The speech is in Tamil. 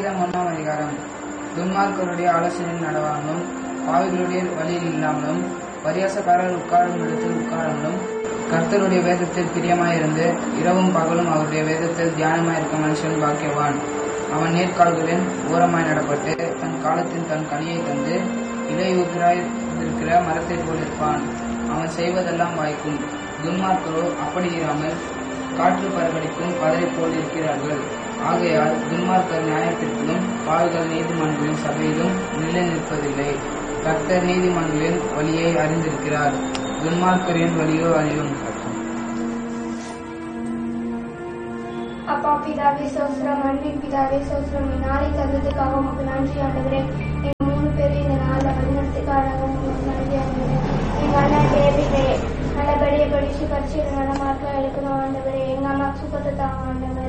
சங்கீதம் ஒன்றாம் அதிகாரம் துன்மார்க்கருடைய ஆலோசனையில் நடவாமலும் பாவிகளுடைய வழியில் இல்லாமலும் பரியாசக்காரர் உட்காரும் இடத்தில் உட்காராமலும் கர்த்தருடைய வேதத்தில் பிரியமாயிருந்து இரவும் பகலும் அவருடைய வேதத்தில் தியானமாயிருக்க மனுஷன் பாக்கியவான் அவன் நேர்கால்களின் ஓரமாய் நடப்பட்டு தன் காலத்தின் தன் கனியை தந்து இலையுதிராய் இருக்கிற மரத்தைப் போல் இருப்பான் அவன் செய்வதெல்லாம் வாய்க்கும் துன்மார்க்கரோ அப்படி இராமல் காற்று பரவடிக்கும் பதரை போல் இருக்கிறார்கள் ஆகையால் துன்மார்க்கர் நியாயத்திற்கும் பாவிகள் நீதிமன்றங்களின் சபையிலும் நிலை நிற்பதில்லை கர்த்தர் நீதிமன்றங்களின் வழியை அறிந்திருக்கிறார் துன்மார்க்கரின் வழியோ அறியும் அப்பா பிதாவே சோஸ்திரம் அன்பின் பிதாவே சோஸ்திரம் இந்த நாளை தந்ததுக்காக உங்களுக்கு நன்றி ஆண்டுகிறேன் எங்க மூணு பேரும் இந்த நாளில் வழிநடத்துக்காக உங்களுக்கு நன்றி ஆண்டுகிறேன் எங்க அண்ணன் டேவிடே நல்லபடியாக படிச்சு படிச்சு நல்ல மார்க்கில் எடுக்கணும் ஆண்டவரே எங்க அம்மா சுகத்தை தாங்க ஆண்டவரே